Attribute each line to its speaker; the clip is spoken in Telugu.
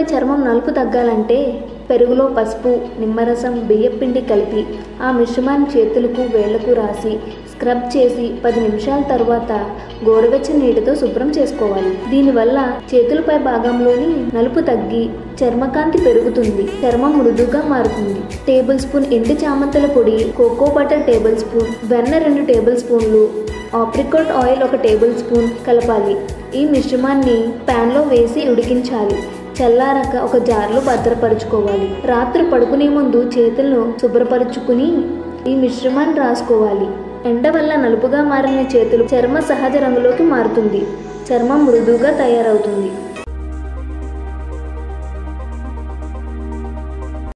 Speaker 1: చర్మం నలుపు తగ్గాలంటే పెరుగులో పసుపు నిమ్మరసం బియ్యపిండి కలిపి ఆ మిశ్రమాన్ని చేతులకు వేళ్లకు రాసి స్క్రబ్ చేసి పది నిమిషాల తర్వాత గోరువెచ్చని నీటితో శుభ్రం చేసుకోవాలి దీనివల్ల చేతులపై భాగంలోని నలుపు తగ్గి చర్మకాంతి పెరుగుతుంది చర్మం మృదువుగా మారుతుంది టేబుల్ స్పూన్ ఎండు చామంతుల పొడి కోకో బటర్ టేబుల్ స్పూన్ వెన్న రెండు టేబుల్ స్పూన్లు ఆప్రికాట్ ఆయిల్ ఒక టేబుల్ స్పూన్ కలపాలి ఈ మిశ్రమాన్ని ప్యాన్లో వేసి ఉడికించాలి చల్లారాక ఒక జార్లో భద్రపరుచుకోవాలి రాత్రి పడుకునే ముందు చేతులను శుభ్రపరుచుకుని ఈ మిశ్రమాన్ని రాసుకోవాలి ఎండ వల్ల నలుపుగా మారిన చేతులు చర్మ సహజ రంగులోకి మారుతుంది చర్మం మృదువుగా తయారవుతుంది